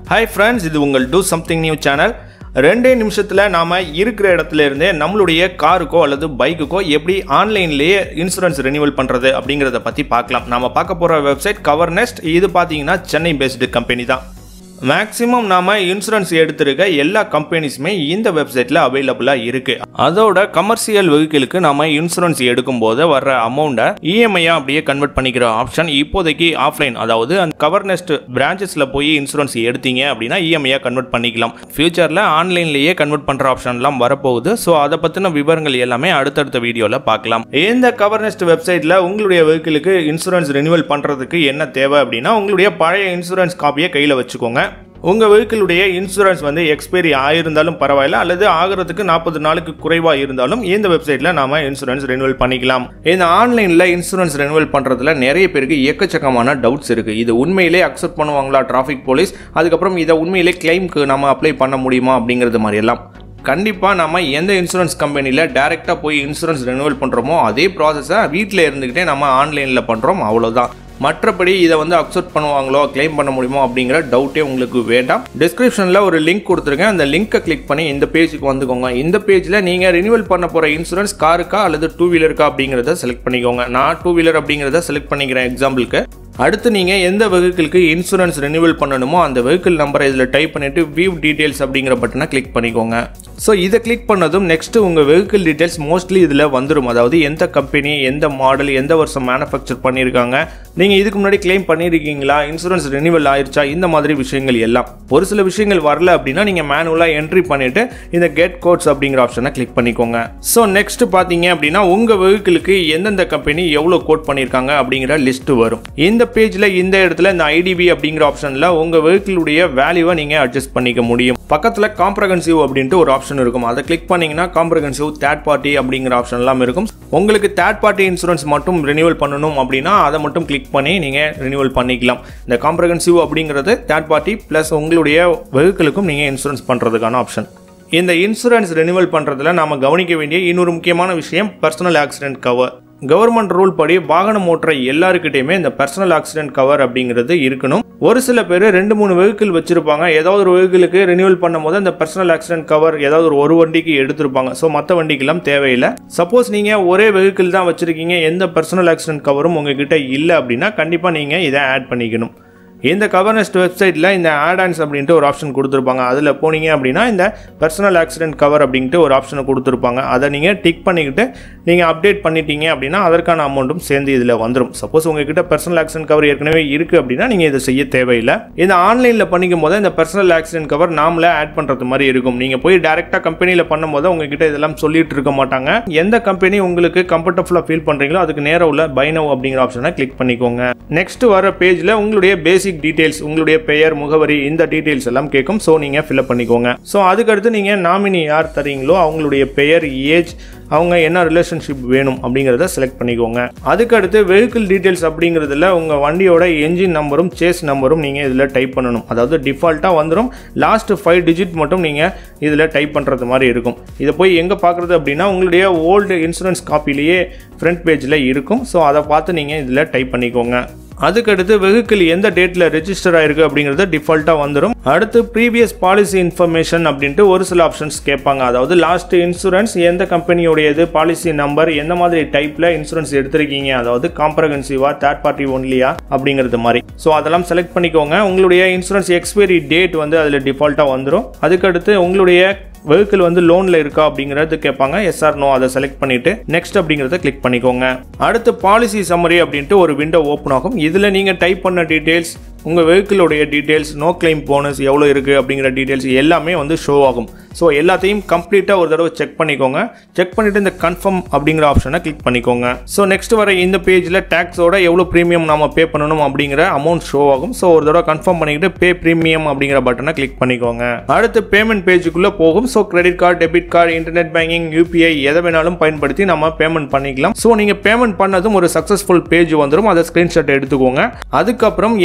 hi friends இது உங்கள் do something new channel ரெண்டே நிமிஷத்தில் நாம் இருக்கிற இடத்துல இருந்தே நம்மளுடைய காருக்கோ அல்லது பைக்குக்கோ எப்படி ஆன்லைன்லேயே இன்சூரன்ஸ் ரெனியூவல் பண்ணுறது அப்படிங்கிறத பற்றி பார்க்கலாம் நம்ம பார்க்க போகிற வெப்சைட் கவர் நெஸ்ட் இது பார்த்தீங்கன்னா சென்னை பேஸ்டு கம்பெனி தான் மேக்ஸிமம் நாம இன்சூரன்ஸ் எடுத்திருக்க எல்லா கம்பெனிஸுமே இந்த வெப்சைட்டில் அவைலபிளாக இருக்குது அதோட கமர்ஷியல் வெஹிக்கிளுக்கு நாம இன்சூரன்ஸ் எடுக்கும்போது வர்ற அமௌண்ட்டை இஎம்ஐயாக அப்படியே கன்வெர்ட் பண்ணிக்கிற ஆப்ஷன் இப்போதைக்கு ஆஃப்லைன் அதாவது அந்த கவர் நெஸ்ட் பிரான்ச்சஸில் போய் இன்சூரன்ஸ் எடுத்தீங்க அப்படின்னா இஎம்ஐயாக கன்வெர்ட் பண்ணிக்கலாம் ஃபியூச்சரில் ஆன்லைன்லேயே கன்வெர்ட் பண்ணுற ஆப்ஷன்லாம் வரப்போகுது ஸோ அதை பற்றின விவரங்கள் எல்லாமே அடுத்தடுத்த வீடியோவில் பார்க்கலாம் இந்த கவர் நெஸ்ட் வெப்சைட்டில் உங்களுடைய வெஹிக்கிளுக்கு இன்சூரன்ஸ் ரெனியூவல் பண்ணுறதுக்கு என்ன தேவை அப்படின்னா உங்களுடைய பழைய இன்சூரன்ஸ் காப்பியை கையில் வச்சுக்கோங்க உங்கள் வெஹிக்கிளுடைய இன்சூரன்ஸ் வந்து எக்ஸ்பைரி ஆயிருந்தாலும் பரவாயில்ல அல்லது ஆகிறதுக்கு நாற்பது நாளுக்கு குறைவாக இருந்தாலும் இந்த வெப்சைட்டில் நாம இன்சூரன்ஸ் ரெனுவல் பண்ணிக்கலாம் இந்த ஆன்லைனில் இன்சூரன்ஸ் ரெனுவல் பண்ணுறதுல நிறைய பேருக்கு எக்கச்சக்கமான டவுட்ஸ் இருக்குது இது உண்மையிலே அக்செப்ட் பண்ணுவாங்களா டிராஃபிக் போலீஸ் அதுக்கப்புறம் இதை உண்மையிலே கிளைம்க்கு நம்ம அப்ளை பண்ண முடியுமா அப்படிங்கிறது மாதிரி எல்லாம் கண்டிப்பாக நம்ம எந்த இன்சூரன்ஸ் கம்பெனியில் டேரெக்டாக போய் இன்சூரன்ஸ் ரெனுவல் பண்ணுறோமோ அதே ப்ராசஸை வீட்டில் இருந்துக்கிட்டே நம்ம ஆன்லைனில் பண்ணுறோம் அவ்வளோதான் மற்றபடி இதை வந்து அக்செப்ட் பண்ணுவாங்களோ கிளைம் பண்ண முடியுமோ அப்படிங்கிற டவுட்டே உங்களுக்கு வேண்டாம் டிஸ்கிரிப்ஷனில் ஒரு லிங்க் கொடுத்துருக்கேன் அந்த லிங்க்கை கிளிக் பண்ணி இந்த பேஜுக்கு வந்துக்கோங்க இந்த பேஜில் நீங்கள் ரினியூவல் பண்ண போகிற இன்சூரன்ஸ் காருக்கா அல்லது டூ வீலருக்கா அப்படிங்கிறத செலக்ட் பண்ணிக்கோங்க நான் டூ வீலர் அப்படிங்கிறத செலக்ட் பண்ணிக்கிறேன் எக்ஸாம்பிளுக்கு அடுத்து நீங்கள் எந்த வெஹிக்கிளுக்கு இன்சூரன்ஸ் ரெனியூவல் பண்ணணுமோ அந்த வெஹிக்கிள் நம்பரை இதில் டைப் பண்ணிவிட்டு வியூ டீடைல்ஸ் அப்படிங்கிற பட்டனை கிளிக் பண்ணிக்கோங்க ஸோ இதை கிளிக் பண்ணதும் நெக்ஸ்ட் உங்கள் வெஹிக்கிள் டீடைல்ஸ் மோஸ்ட்லி இதில் வந்துடும் அதாவது எந்த கம்பெனி எந்த மாடல் எந்த வருஷம் மேனுஃபேக்சர் பண்ணியிருக்காங்க நீங்கள் இதுக்கு முன்னாடி கிளைம் பண்ணியிருக்கீங்களா இன்சூரன்ஸ் ரெனியூவல் ஆயிருச்சா இந்த மாதிரி விஷயங்கள் எல்லாம் ஒரு சில விஷயங்கள் வரல அப்படின்னா நீங்கள் மேனுவலாக என்ட்ரி பண்ணிவிட்டு இந்த கெட் கோட்ஸ் அப்படிங்கிற ஆப்ஷனை கிளிக் பண்ணிக்கோங்க ஸோ நெக்ஸ்ட் பார்த்தீங்க அப்படின்னா உங்கள் வெஹிக்கிளுக்கு எந்தெந்த கம்பெனி எவ்வளோ கோட் பண்ணியிருக்காங்க அப்படிங்கிற லிஸ்ட் வரும் இந்த பேஜில் இந்த இடத்துல இந்த ஐடிபி அப்படிங்கிற ஆப்ஷனில் உங்கள் வெஹிக்கிளுடைய வேல்யூவை நீங்கள் அட்ஜஸ்ட் பண்ணிக்க முடியும் பக்கத்தில் காம்ப்ரகன்சிவ் அப்படின்ட்டு ஒரு ஆப்ஷன் இருக்கும் அதை கிளிக் பண்ணீங்கன்னா காம்ப்ரகன்சிவ் தேர்ட் பார்ட்டி அப்படிங்கிற ஆப்ஷன் எல்லாம் இருக்கும் உங்களுக்கு தேர்ட் பார்ட்டி இன்சூரன்ஸ் மட்டும் ரெனியூவல் பண்ணணும் அப்படின்னா அதை மட்டும் கிளிக் பண்ணி நீங்கள் ரெனியூவல் பண்ணிக்கலாம் இந்த காம்ப்ரகன்சிவ் அப்படிங்கிறது தேர்ட் பார்ட்டி ப்ளஸ் உங்களுடைய வெஹிக்கிளுக்கும் நீங்கள் இன்சூரன்ஸ் பண்ணுறதுக்கான ஆப்ஷன் இந்த இன்சூரன்ஸ் ரெனியூவல் பண்ணுறதுல நாம் கவனிக்க வேண்டிய இன்னொரு முக்கியமான விஷயம் personal accident cover government rule படி வாகனம் ஓட்டுற எல்லாருக்கிட்டையுமே இந்த பர்சனல் ஆக்சிடென்ட் கவர் அப்படிங்கிறது இருக்கணும் ஒரு சில பேர் ரெண்டு மூணு வெஹிக்கிள் வச்சிருப்பாங்க ஏதாவது ஒரு வெஹிக்கிளுக்கு ரெனியூவல் பண்ணும்போது அந்த பர்சனல் ஆக்சிடென்ட் கவர் ஏதாவது ஒரு ஒரு வண்டிக்கு எடுத்திருப்பாங்க ஸோ மற்ற வண்டிக்கெல்லாம் தேவையில்லை சப்போஸ் நீங்கள் ஒரே வெஹிக்கிள் தான் வச்சிருக்கீங்க எந்த பர்சனல் ஆக்சிடென்ட் கவரும் உங்ககிட்ட இல்லை அப்படின்னா கண்டிப்பாக நீங்கள் இதை ஆட் பண்ணிக்கணும் இந்த கவர்னஸ்ட் வெப்சைட்டில் இந்த ஆட் ஆன்ஸ் அப்படின்ட்டு ஒரு ஆப்ஷன் கொடுத்துருப்பாங்க அதில் போனீங்க அப்படின்னா இந்த பர்சனல் ஆக்சிடென்ட் கவர் அப்படின்ட்டு ஒரு ஆப்ஷனை கொடுத்துருப்பாங்க அதை நீங்கள் டிக் பண்ணிக்கிட்டு நீங்கள் அப்டேட் பண்ணிட்டீங்க அப்படின்னா அதற்கான அமௌண்ட்டும் சேர்ந்து இதில் வந்துடும் சப்போஸ் உங்ககிட்ட பர்சனல் ஆக்சிடென்ட் கவர் ஏற்கனவே இருக்குது அப்படின்னா நீங்கள் இதை செய்ய தேவையில்லை இந்த ஆன்லைனில் பண்ணிக்கும் போது இந்த பர்சனல் ஆக்சிடென்ட் கவர் நாமளே ஆட் பண்ணுறது மாதிரி இருக்கும் நீங்கள் போய் டேரெக்டாக கம்பெனியில் பண்ணும்போது உங்ககிட்ட இதெல்லாம் சொல்லிட்டு இருக்க மாட்டாங்க எந்த கம்பெனி உங்களுக்கு கம்ஃபர்டபுளாக ஃபீல் பண்ணுறீங்களோ அதுக்கு நேரம் உள்ள பைனவ் அப்படிங்கிற ஆப்ஷனை கிளிக் பண்ணிக்கோங்க நெக்ஸ்ட் வர பேஜில் உங்களுடைய பேசிக் டீடைல்ஸ் உங்களுடைய பெயர் முகவரி இந்த டீடைல்ஸ் எல்லாம் கேட்கும் ஸோ நீங்கள் ஃபில்அப் பண்ணிக்கோங்க ஸோ அதுக்கடுத்து நீங்கள் நாமினி யார் தரீங்களோ அவங்களுடைய பெயர் ஏஜ் அவங்க என்ன ரிலேஷன்ஷிப் வேணும் அப்படிங்கிறத செலக்ட் பண்ணிக்கோங்க அதுக்கடுத்து வெஹிக்கிள் டீடைல்ஸ் அப்படிங்கிறதுல உங்கள் வண்டியோட என்ஜின் நம்பரும் சேஸ் நம்பரும் நீங்கள் இதில் டைப் பண்ணணும் அதாவது டிஃபால்ட்டாக வந்துடும் லாஸ்ட் ஃபைவ் டிஜிட் மட்டும் நீங்கள் இதில் டைப் பண்ணுறது மாதிரி இருக்கும் இதை போய் எங்கே பார்க்குறது அப்படின்னா உங்களுடைய ஓல்டு இன்சூரன்ஸ் காப்பிலேயே ஃப்ரண்ட் பேஜில் இருக்கும் ஸோ அதை பார்த்து நீங்கள் இதில் டைப் பண்ணிக்கோங்க அதுக்கடுத்து வெஹிக்கிள் எந்த டேட்டில் ரெஜிஸ்டர் ஆயிருக்கு அப்படிங்கிறது டிஃபால்ட்டாக வந்துடும் அடுத்து ப்ரீவியஸ் பாலிசி இன்ஃபர்மேஷன் அப்படின்ட்டு ஒரு சில ஆப்ஷன்ஸ் கேட்பாங்க அதாவது லாஸ்ட் இன்சூரன்ஸ் எந்த கம்பெனியோடையது பாலிசி நம்பர் எந்த மாதிரி டைப்பில் இன்சூரன்ஸ் எடுத்திருக்கீங்க அதாவது காம்ப்ரகன்சிவா தேர்ட் பார்ட்டி ஒன்லியா அப்படிங்கிறது மாதிரி ஸோ அதெல்லாம் செலக்ட் பண்ணிக்கோங்க உங்களுடைய இன்சூரன்ஸ் எக்ஸ்பைரி டேட் வந்து அதில் டிஃபால்ட்டாக வந்துடும் அதுக்கடுத்து உங்களுடைய வெஹிக்கிள் வந்து லோனில் இருக்கா அப்படிங்கிறது கேட்பாங்க எஸ்ஆர் நோ அதை செலக்ட் பண்ணிட்டு நெக்ஸ்ட் அப்படிங்கிறத கிளிக் பண்ணிக்கோங்க அடுத்து பாலிசி சம்மரி அப்படின்ட்டு ஒரு விண்டோ ஓப்பன் ஆகும் இதில் நீங்கள் டைப் பண்ண டீட்டெயில்ஸ் உங்கள் வெஹிக்கிளோடைய டீட்டெயில்ஸ் நோ கிளைம் போனஸ் எவ்வளோ இருக்குது அப்படிங்கிற டீட்டெயில்ஸ் எல்லாமே வந்து ஷோ ஆகும் ஸோ எல்லாத்தையும் கம்ப்ளீட்டாக ஒரு தடவை செக் பண்ணிக்கோங்க செக் பண்ணிவிட்டு இந்த கன்ஃபார்ம் அப்படிங்கிற ஆப்ஷனை கிளிக் பண்ணிக்கோங்க ஸோ நெக்ஸ்ட் வர இந்த பேஜில் டேக்ஸோட எவ்வளோ ப்ரீமியம் நம்ம பே பண்ணணும் அப்படிங்கிற அமௌண்ட் ஷோ ஆகும் ஸோ ஒரு தடவை கன்ஃபார்ம் பண்ணிக்கிட்டு பே ப்ரீமியம் அப்படிங்கிற பட்டனை கிளிக் பண்ணிக்கோங்க அடுத்து பேமெண்ட் பேஜுக்குள்ளே போகும் so credit card debit card internet banking UPI எதை வேணாலும் பயன்படுத்தி நம்ம பேமெண்ட் பண்ணிக்கலாம் ஸோ நீங்கள் பேமெண்ட் பண்ணதும் ஒரு சக்ஸஸ்ஃபுல் பேஜ் வந்துடும் அதை ஸ்க்ரீன்ஷாட் எடுத்துக்கோங்க அதுக்கப்புறம் எந்த இமெயில்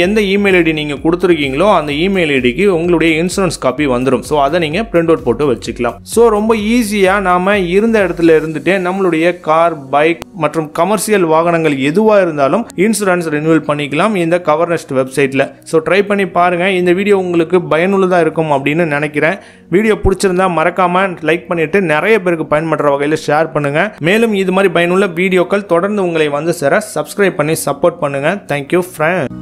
இமெயில் ஐடி நீங்கள் கொடுத்துருக்கீங்களோ அந்த இமெயில் ஐடிக்கு உங்களுடைய இன்சூரன்ஸ் காப்பி வந்துடும் ஸோ அதை நீங்கள் பிரிண்ட் அவுட் போட்டு வச்சுக்கலாம் ஸோ ரொம்ப ஈஸியாக நாம் இருந்த இடத்துல இருந்துட்டே நம்மளுடைய கார் பைக் மற்றும் கமர்ஷியல் வாகனங்கள் எதுவாக இருந்தாலும் இன்சூரன்ஸ் ரெனியூவல் பண்ணிக்கலாம் இந்த கவர்னஸ்ட் வெப்சைட்டில் ஸோ ட்ரை பண்ணி பாருங்கள் இந்த வீடியோ உங்களுக்கு பயனுள்ளதாக இருக்கும் அப்படின்னு நினைக்கிறேன் வீடியோ பிடிச்சிருந்தா மறக்காமல் லைக் பண்ணிவிட்டு நிறைய பேருக்கு பயன்படுற வகையில் ஷேர் பண்ணுங்கள் மேலும் இது மாதிரி பயனுள்ள வீடியோக்கள் தொடர்ந்து உங்களை வந்து சேர சப்ஸ்கிரைப் பண்ணி சப்போர்ட் பண்ணுங்கள் தேங்க்யூ ஃப்ரெண்ட்